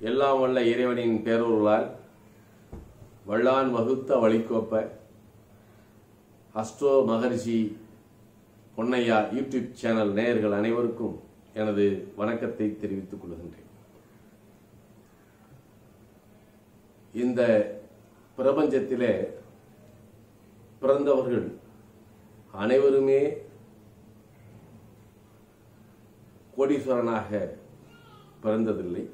எல்லாம் வல்ல இறைவனின் பேரொருளால் வள்ளான் வகுத்த வழிகோப்ப astro Maharishi Ponnaiya YouTube channel நேயர்கள் அனைவருக்கும் எனது வணக்கத்தை தெரிவித்துக் கொள்கின்றேன் இந்த பிரபஞ்சத்திலே பிறந்தவர்கள் அனைவருமே கோடீஸ்வரனாக பிறந்ததில்லை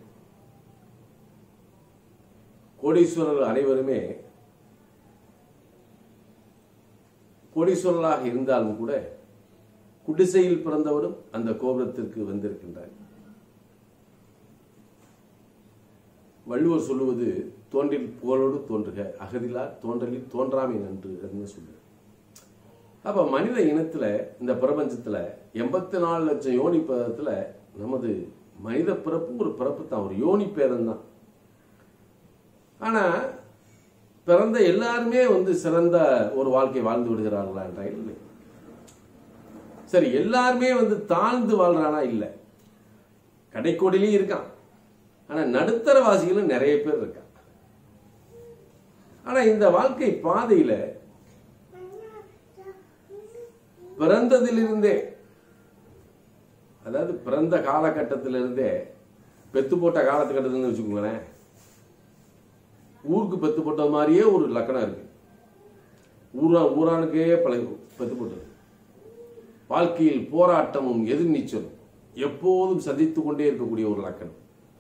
கோடீஸ்வரர்கள் அனைவருமே கோடீஸ்வரர்களாக இருந்தாலும் கூட குடிசையில் பிறந்தவரும் அந்த கோபுரத்திற்கு வந்திருக்கின்றார் வள்ளுவர் சொல்லுவது தோன்றில் புகழோடு தோன்றுக அகதிலா தோன்றலில் தோன்றாமை நன்று அப்படின்னு சொல்லுவார் அப்ப மனித இனத்துல இந்த பிரபஞ்சத்துல எண்பத்தி நாலு லட்சம் யோனி பதத்துல நமது மனித பிறப்பு ஒரு பிறப்பு தான் ஒரு யோனி பேரன் தான் ஆனா பிறந்த எல்லாருமே வந்து சிறந்த ஒரு வாழ்க்கை வாழ்ந்து விடுகிறார்களா என்றால் இல்லை சரி எல்லாருமே வந்து தாழ்ந்து வாழ்றானா இல்லை கடைக்கோடிலையும் இருக்கான் ஆனா நடுத்தர வாசிகளும் நிறைய பேர் இருக்கான் ஆனா இந்த வாழ்க்கை பாதையில பிறந்ததிலிருந்தே அதாவது பிறந்த காலகட்டத்திலிருந்தே பெத்து போட்ட காலத்துக்கட்டத்திலிருந்து வச்சுக்கோங்களேன் ஊருக்கு பெத்து போட்ட மாதிரியே ஒரு லக்கணம் இருக்கு ஊரா ஊரானுக்கே பழகி பெத்து போட்டது வாழ்க்கையில் போராட்டமும் எதிர்நீச்சலும் எப்போதும் சந்தித்து கொண்டே இருக்கக்கூடிய ஒரு லக்கணம்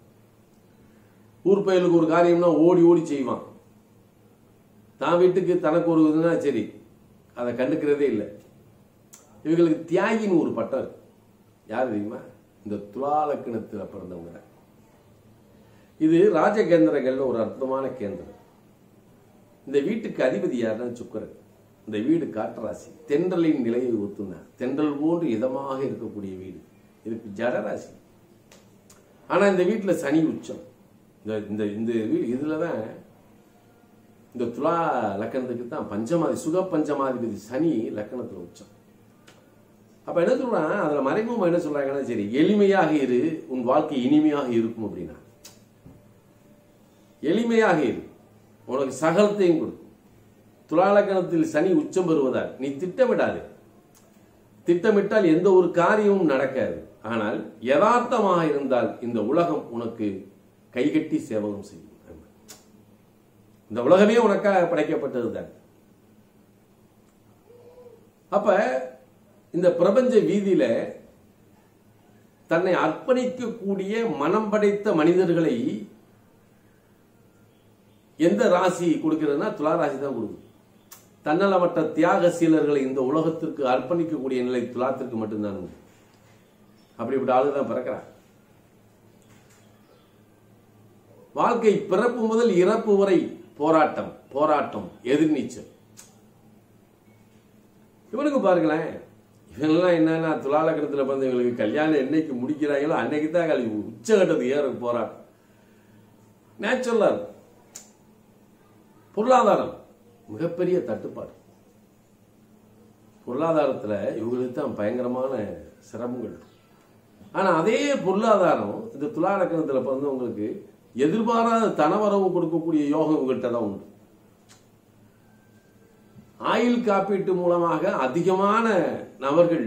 ஊர் பயலுக்கு ஒரு காரியம்னா ஓடி ஓடி செய்வான் தான் வீட்டுக்கு தனக்கு ஒரு இதுனா சரி அதை கண்டுக்கிறதே இல்லை இவங்களுக்கு தியாகின்னு ஒரு பட்டம் இருக்கு யார் தெரியுமா இந்த துலாலக்கணத்தில் பிறந்தவங்க தான் இது ராஜகேந்திரங்கள்ல ஒரு அற்புதமான கேந்திரம் இந்த வீட்டுக்கு அதிபதி யாருன்னா சுக்கரன் இந்த வீடு காற்றராசி தென்றலின் நிலையை ஒத்துனார் தென்றல் போன்று இதமாக இருக்கக்கூடிய வீடு இதுக்கு ஜடராசி ஆனா இந்த வீட்டுல சனி உச்சம் இந்த இந்த இந்த வீடு இதுல தான் இந்த துலா லக்கணத்துக்கு தான் பஞ்சமாதி சுக பஞ்சமாதிபதி சனி லக்கணத்துல உச்சம் அப்ப என்ன சொல்றான் அதுல மறைமுகமா என்ன சொல்றாங்கன்னா சரி எளிமையாக இரு உன் வாழ்க்கை இனிமையாக இருக்கும் அப்படின்னா எளிமையாக இரு உனக்கு சகலத்தையும் கொடு துலாலக்கணத்தில் சனி உச்சம் பெறுவதால் நீ திட்டமிடாது திட்டமிட்டால் எந்த ஒரு காரியமும் நடக்காது ஆனால் யதார்த்தமாக இருந்தால் இந்த உலகம் உனக்கு கைகட்டி சேவகம் செய்யும் இந்த உலகமே உனக்காக படைக்கப்பட்டதுதான் அப்ப இந்த பிரபஞ்ச வீதியில தன்னை அர்ப்பணிக்கக்கூடிய மனம் படைத்த மனிதர்களை எந்த ராசி கொடுக்கிறதுனா துலா ராசி தான் கொடுக்கும் தன்னலமற்ற தியாக சீலர்களை இந்த உலகத்திற்கு அர்ப்பணிக்கக்கூடிய நிலை துலாத்திற்கு மட்டும்தான் உண்டு அப்படிப்பட்ட ஆளு தான் பிறக்கிறார் வாழ்க்கை பிறப்பு முதல் இறப்பு வரை போராட்டம் போராட்டம் எதிர்நீச்சல் இவனுக்கு பாருங்களேன் இவங்கெல்லாம் என்னன்னா துலாலக்கணத்தில் பிறந்தவங்களுக்கு கல்யாணம் என்னைக்கு முடிக்கிறாங்களோ அன்னைக்கு தான் கல்வி உச்சகட்டத்துக்கு ஏற போராட்டம் நேச்சுரலா இருக்கும் பொருளாதாரம் மிகப்பெரிய தட்டுப்பாடு பொருளாதாரத்துல இவங்களுக்கு தான் பயங்கரமான சிரமங்கள் ஆனா அதே பொருளாதாரம் இந்த துலாலக்கணத்துல பிறந்தவங்களுக்கு எதிர்பாராத தனவரவு கொடுக்கக்கூடிய யோகம் இவங்கள்ட்ட தான் உண்டு ஆயுள் காப்பீட்டு மூலமாக அதிகமான நபர்கள்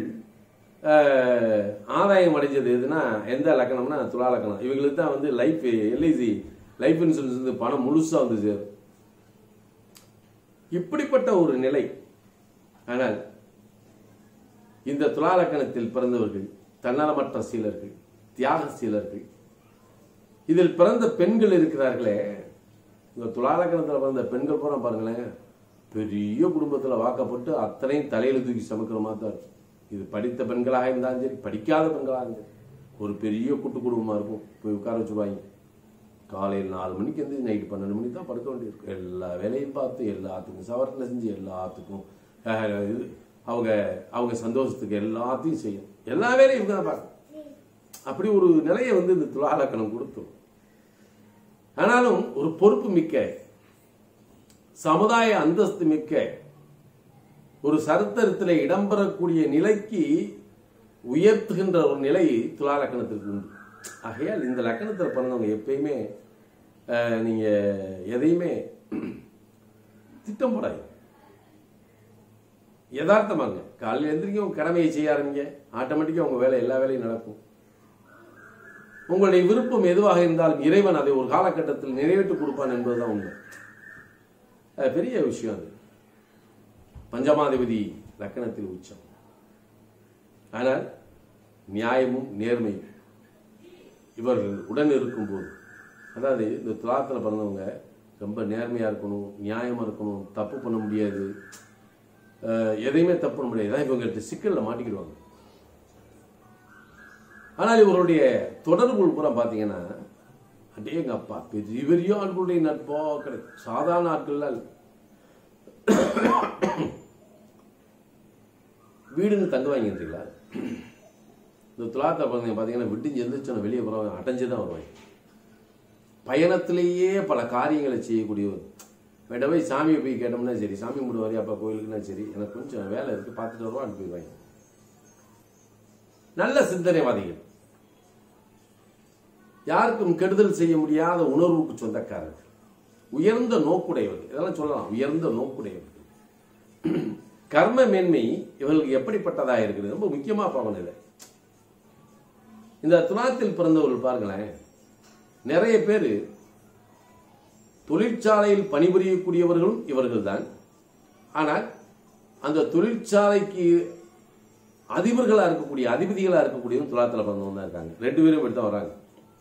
ஆதாயம் அடைஞ்சது எதுனா எந்த லக்கணம்னா துலா லக்கணம் இவங்களுக்கு தான் வந்து லைஃப் எல்ஐசி லைஃப் இன்சூரன்ஸ் வந்து பணம் முழுசா வந்து சேரும் இப்படிப்பட்ட ஒரு நிலை ஆனால் இந்த துலாலக்கணத்தில் பிறந்தவர்கள் தன்னலமற்ற சீலர்கள் தியாக சீலர்கள் இதில் பிறந்த பெண்கள் இருக்கிறார்களே இந்த துலாலக்கணத்தில் பிறந்த பெண்கள் பூரா பாருங்களேன் பெரிய குடும்பத்தில் வாக்கப்பட்டு அத்தனையும் தலையில தூக்கி சமைக்கிற மாதிரி தான் இருக்கும் இது படித்த பெண்களாக இருந்தாலும் சரி படிக்காத பெண்களாக இருந்தாலும் ஒரு பெரிய கூட்டு குடும்பமாக இருக்கும் போய் உட்கார வச்சுருவாங்க காலையில் நாலு மணிக்கு வந்து நைட்டு பன்னெண்டு மணிக்கு தான் படுக்க வேண்டியிருக்கும் எல்லா வேலையும் பார்த்து எல்லாத்துக்கும் சவரத்தில் செஞ்சு எல்லாத்துக்கும் இது அவங்க அவங்க சந்தோஷத்துக்கு எல்லாத்தையும் செய்யும் எல்லா வேலையும் இவங்க தான் பார்க்கணும் அப்படி ஒரு நிலையை வந்து இந்த துலாலக்கணம் கொடுத்தோம் ஆனாலும் ஒரு பொறுப்பு மிக்க சமுதாய அந்தஸ்து மிக்க ஒரு சரித்திரத்தில் இடம்பெறக்கூடிய நிலைக்கு உயர்த்துகின்ற ஒரு நிலை துலா லக்கணத்திற்கு உண்டு ஆகையால் இந்த லக்கணத்தில் பிறந்தவங்க எப்பயுமே அஹ், நீங்க எதையுமே திட்டம் போடாது யதார்த்தமாங்க காலையில் எந்திரிக்க உங்க கடமையை செய்ய ஆரம்பிங்க ஆட்டோமேட்டிக்காக உங்க வேலை எல்லா வேலையும் நடக்கும் உங்களுடைய விருப்பம் எதுவாக இருந்தாலும் இறைவன் அதை ஒரு காலகட்டத்தில் நிறைவேற்றி கொடுப்பான் என்பதுதான் உண்மை அது பெரிய விஷயம் அது பஞ்சமாதிபதி லக்கணத்தில் உச்சம் ஆனால் நியாயமும் நேர்மையும் இவர்கள் உடன் இருக்கும்போது அதாவது இந்த துலாத்தில் பிறந்தவங்க ரொம்ப நேர்மையாக இருக்கணும் நியாயமாக இருக்கணும் தப்பு பண்ண முடியாது அஹ், எதையுமே தப்பு பண்ண முடியாது தான் இவங்கள்ட்ட சிக்கலில் மாட்டிக்கிடுவாங்க ஆனால் இவருடைய தொடர்புகள் பூரா பார்த்தீங்கன்னா அடே எங்க அப்பா பெரிய பெரிய ஆட்களுடைய நட்போ கிடைக்கும் சாதாரண ஆட்கள்லாம் இல்ல. வீடுன்னு தங்க வாங்கின்றீங்களா இந்த துலாத்த குழந்தைங்க பார்த்தீங்கன்னா விட்டு எந்திரிச்சோன்னு வெளியே போகிறவங்க அடைஞ்சு தான் வருவாங்க பயணத்திலேயே பல காரியங்களை செய்யக்கூடியவர் வேண்ட போய் சாமியை போய் கேட்டோம்னா சரி சாமி கும்பிடு வரையா அப்பா கோயிலுக்குன்னா சரி எனக்கு கொஞ்சம் வேலை இருக்கு பார்த்துட்டு வருவா போயிடுவாங்க நல்ல சிந்தனைவாதிகள் யாருக்கும் கெடுதல் செய்ய முடியாத உணர்வுக்கு சொந்தக்காரர்கள் உயர்ந்த நோக்குடையவர்கள் இதெல்லாம் சொல்லலாம் உயர்ந்த நோக்குடையவர்கள் கர்ம மேன்மை இவர்களுக்கு எப்படிப்பட்டதா இருக்குது ரொம்ப முக்கியமா பார்க்கணும் இதை இந்த துலாத்தில் பிறந்தவர்கள் பாருங்களேன் நிறைய பேர் தொழிற்சாலையில் பணிபுரியக்கூடியவர்களும் இவர்கள்தான் ஆனால் அந்த தொழிற்சாலைக்கு அதிபர்களா இருக்கக்கூடிய அதிபதிகளா இருக்கக்கூடியவங்க துலாத்தில் பிறந்தவங்க தான் இருக்காங்க ரெண்டு பேரும் இப்படி தான் வராங்க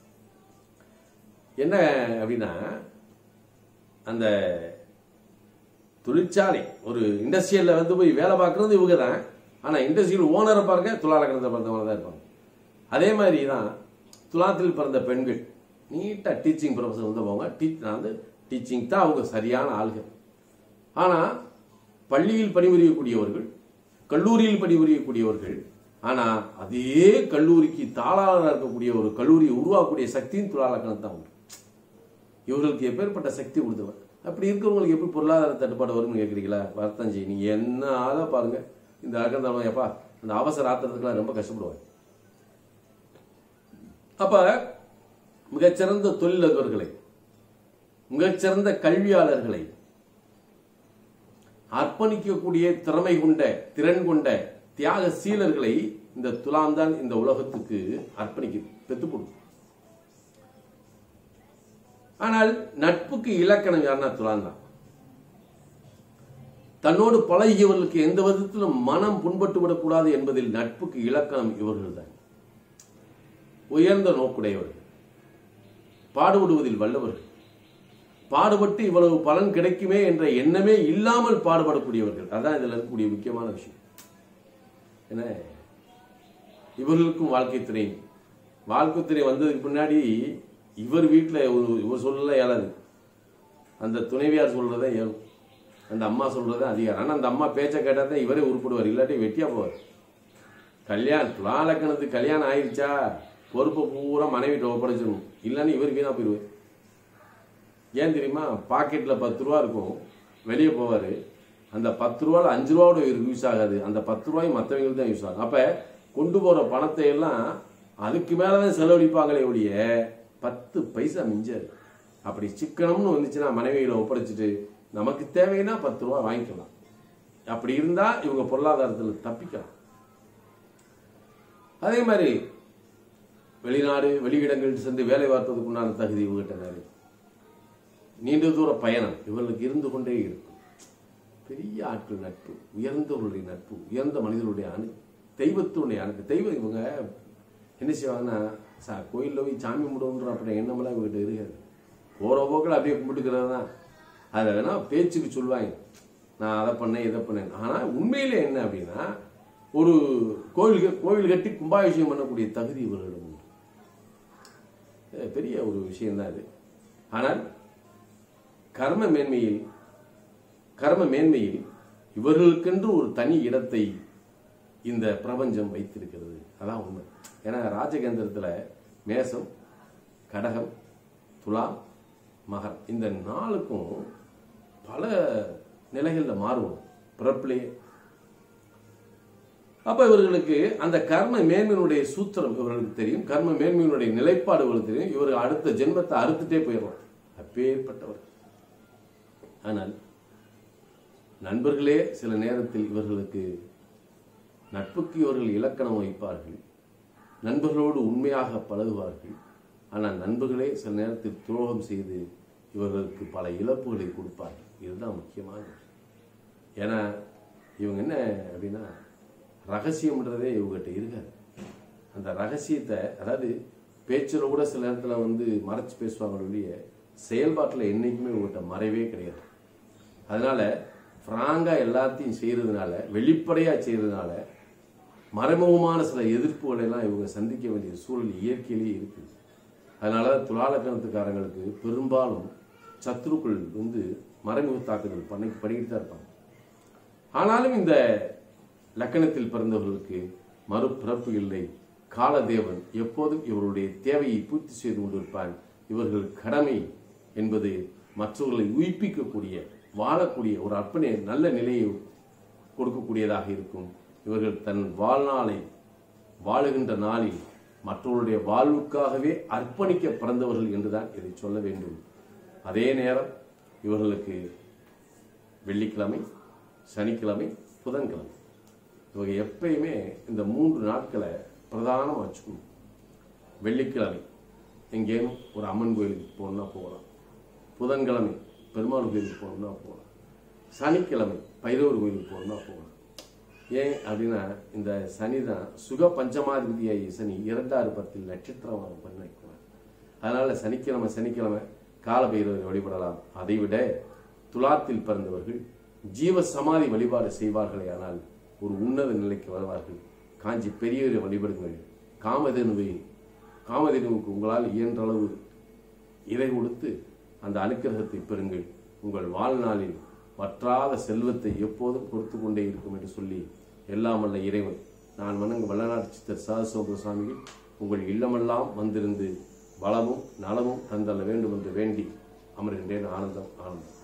என்ன அப்படின்னா அந்த தொழிற்சாலை ஒரு இண்டஸ்ட்ரியல்ல வந்து போய் வேலை பார்க்கறது இவங்க தான் ஆனா இண்டஸ்ட்ரியல் ஓனரை பாருங்க துலால கிடந்த பிறந்தவங்க தான் இருப்பாங்க அதே மாதிரி தான் துலாத்தில் பிறந்த பெண்கள் நீட்டா டீச்சிங் ப்ரொஃபஸர் வந்து போவாங்க டீச் நான் வந்து டீச்சிங் தான் அவங்க சரியான ஆள்கள் ஆனா பள்ளியில் பணிபுரியக்கூடியவர்கள் கல்லூரியில் பணிபுரியக்கூடியவர்கள் ஆனா அதே கல்லூரிக்கு தாளாளராக இருக்கக்கூடிய ஒரு கல்லூரியை உருவாக்கக்கூடிய சக்தியும் துலாலக்கணம் தான் உண்டு இவர்களுக்கு எப்பேற்பட்ட சக்தி கொடுத்தவன் அப்படி இருக்கிறவங்களுக்கு எப்படி பொருளாதார தட்டுப்பாடு வரும்னு கேட்குறீங்களா வருத்தம் செய்ய நீங்க என்ன ஆளா பாருங்க இந்த அகந்தவன் எப்பா இந்த அவசர ஆத்திரத்துக்குலாம் ரொம்ப கஷ்டப்படுவாங்க அப்ப மிகச்சிறந்த தொழிலதிபர்களை மிகச்சிறந்த கல்வியாளர்களை அர்ப்பணிக்கக்கூடிய திறமை கொண்ட திறன் கொண்ட தியாக சீலர்களை இந்த துலாம் தான் இந்த உலகத்துக்கு அர்ப்பணிக்குது பெற்றுக் கொடுக்கும் ஆனால் நட்புக்கு இலக்கணம் யாருன்னா துலாம் தான் தன்னோடு பழகியவர்களுக்கு எந்த விதத்திலும் மனம் புண்பட்டு விடக்கூடாது என்பதில் நட்புக்கு இலக்கணம் இவர்கள் தான் உயர்ந்த நோக்குடையவர்கள் பாடுபடுவதில் வல்லவர்கள் பாடுபட்டு இவ்வளவு பலன் கிடைக்குமே என்ற எண்ணமே இல்லாமல் பாடுபடக்கூடியவர்கள் அதான் இதுல இருக்கக்கூடிய முக்கியமான விஷயம் என்ன இவர்களுக்கும் வாழ்க்கை துணை வாழ்க்கை துணை வந்ததுக்கு முன்னாடி இவர் வீட்டில் ஒரு இவர் சொல்லல இயலாது அந்த துணைவியார் சொல்றதை இயலும் அந்த அம்மா சொல்றதை அதிகாரம் ஆனால் அந்த அம்மா பேச்சை கேட்டால் தான் இவரே உருப்படுவார் இல்லாட்டி வெட்டியா போவார் கல்யாணம் துலாலக்கணத்துக்கு கல்யாணம் ஆயிடுச்சா பொறுப்பை பூரா மனைவிட்ட ஒப்படைச்சிடணும் இல்லைன்னு இவர் வீணா போயிடுவார் ஏன் தெரியுமா பாக்கெட்ல பத்து ரூபா இருக்கும் வெளியே போவார் அந்த பத்து ரூபால அஞ்சு ரூபாவோட இவருக்கு யூஸ் ஆகாது அந்த பத்து ரூபாய் மற்றவங்களுக்கு தான் யூஸ் ஆகும் அப்ப கொண்டு போற பணத்தை எல்லாம் அதுக்கு மேலதான் செலவழிப்பாங்களே ஒழிய பத்து பைசா மிஞ்சாது அப்படி சிக்கனம்னு வந்துச்சுன்னா மனைவிகளை ஒப்படைச்சிட்டு நமக்கு தேவைன்னா பத்து ரூபா வாங்கிக்கலாம் அப்படி இருந்தா இவங்க பொருளாதாரத்தில் தப்பிக்கலாம் அதே மாதிரி வெளிநாடு வெளியிடங்கள் சென்று வேலை பார்ப்பதற்கு உண்டான தகுதி இவங்ககிட்ட நிறைய நீண்ட தூர பயணம் இவர்களுக்கு இருந்து கொண்டே இருக்கும் பெரிய ஆட்கள் நட்பு உயர்ந்தவர்களுடைய நட்பு உயர்ந்த மனிதர்களுடைய அணு தெய்வத்தினுடைய அணுக்கு தெய்வம் இவங்க என்ன செய்வாங்கன்னா சா கோயிலில் போய் சாமி கும்பிடுன்ற அப்படி எண்ணமெல்லாம் இவங்ககிட்ட இருக்காது போகிற போக்கில் அப்படியே கும்பிட்டுக்கிறது தான் அதை வேணா பேச்சுக்கு சொல்லுவாங்க நான் அதை பண்ணேன் இதை பண்ணேன் ஆனால் உண்மையிலே என்ன அப்படின்னா ஒரு கோவில் கோவில் கட்டி கும்பாபிஷேகம் பண்ணக்கூடிய தகுதி இவர்களிடம் உண்டு அஹ் பெரிய ஒரு விஷயம்தான் இது ஆனால் கர்ம மேன்மையில் கர்ம மேன்மையில் இவர்களுக்கென்று ஒரு தனி இடத்தை இந்த பிரபஞ்சம் வைத்திருக்கிறது அதான் உண்மை ஏன்னா ராஜகேந்திரத்துல மேசம் கடகம் துலாம் மகரம் இந்த நாளுக்கும் பல நிலைகளில் மாறுவோம் பிறப்பிலேயே அப்ப இவர்களுக்கு அந்த கர்ம மேன்மையினுடைய சூத்திரம் இவர்களுக்கு தெரியும் கர்ம மேன்மையினுடைய நிலைப்பாடு இவர்களுக்கு தெரியும் இவர் அடுத்த ஜென்மத்தை அறுத்துட்டே போயிடுவோம் அப்பேற்பட்டவர் ஆனால் நண்பர்களே சில நேரத்தில் இவர்களுக்கு நட்புக்கு இவர்கள் இலக்கணம் வைப்பார்கள் நண்பர்களோடு உண்மையாக பழகுவார்கள் ஆனால் நண்பர்களே சில நேரத்தில் துரோகம் செய்து இவர்களுக்கு பல இழப்புகளை கொடுப்பார்கள் இதுதான் முக்கியமான விஷயம். ஏன்னா இவங்க என்ன அப்படின்னா ரகசியம்ன்றதே இவங்ககிட்ட இருக்காது அந்த ரகசியத்தை அதாவது பேச்சில் கூட சில நேரத்தில் வந்து மறைச்சு பேசுவாங்க ஒழிய செயல்பாட்டில் என்னைக்குமே இவங்ககிட்ட மறைவே கிடையாது அதனால ஃப்ராங்கா எல்லாத்தையும் செய்யறதுனால வெளிப்படையா செய்யறதுனால மறைமுகமான சில எதிர்ப்புகளை எல்லாம் இவங்க சந்திக்க வேண்டிய சூழல் இயற்கையிலேயே இருக்குது அதனால துலாலக்கணத்துக்காரங்களுக்கு பெரும்பாலும் சத்துருக்கள் வந்து மறைமுக தாக்குதல் பண்ணி பண்ணிக்கிட்டு தான் இருப்பாங்க ஆனாலும் இந்த லக்கணத்தில் பிறந்தவர்களுக்கு மறுபிறப்பு இல்லை காலதேவன் எப்போதும் இவருடைய தேவையை பூர்த்தி செய்து கொண்டிருப்பான் இவர்கள் கடமை என்பது மற்றவர்களை உயிர்ப்பிக்கக்கூடிய வாழக்கூடிய ஒரு அர்ப்பணை நல்ல நிலையை கொடுக்கக்கூடியதாக இருக்கும் இவர்கள் தன் வாழ்நாளை வாழுகின்ற நாளில் மற்றவருடைய வாழ்வுக்காகவே அர்ப்பணிக்க பிறந்தவர்கள் என்றுதான் இதை சொல்ல வேண்டும் அதே நேரம் இவர்களுக்கு வெள்ளிக்கிழமை சனிக்கிழமை புதன்கிழமை இவங்க எப்பயுமே இந்த மூன்று நாட்களை பிரதானமாக வச்சுக்கணும் வெள்ளிக்கிழமை எங்கேயும் ஒரு அம்மன் கோயிலுக்கு போகணும்னா போகலாம் புதன்கிழமை பெருமாள் கோயிலுக்கு போகணும்னா போகலாம் சனிக்கிழமை பைரவர் கோயிலுக்கு போகணும்னா போகலாம் ஏன் அப்படின்னா இந்த சனி தான் சுக பஞ்சமாதிபதியாகிய சனி இரண்டாறு பத்தில் நட்சத்திரம் பண்ண வைக்கிறார் அதனால சனிக்கிழமை சனிக்கிழமை கால பைரவரை வழிபடலாம் அதைவிட துலாத்தில் பிறந்தவர்கள் ஜீவ சமாதி வழிபாடு செய்வார்களே ஆனால் ஒரு உன்னத நிலைக்கு வருவார்கள் காஞ்சி பெரியவரை வழிபடுங்கள் காமதேனுவை காமதேனுவுக்கு உங்களால் இயன்ற அளவு இறை கொடுத்து அந்த அனுக்கிரகத்தை பெறுங்கள் உங்கள் வாழ்நாளில் வற்றாத செல்வத்தை எப்போதும் கொடுத்து கொண்டே இருக்கும் என்று சொல்லி எல்லாம் வல்ல இறைவன் நான் வணங்க வல்லநாட்டு சித்தர் சதாசிவ சுவாமிகள் உங்கள் இல்லமெல்லாம் வந்திருந்து வளமும் நலமும் தந்தள்ள வேண்டும் என்று வேண்டி அமர்கின்றேன் ஆனந்தம் ஆனந்தம்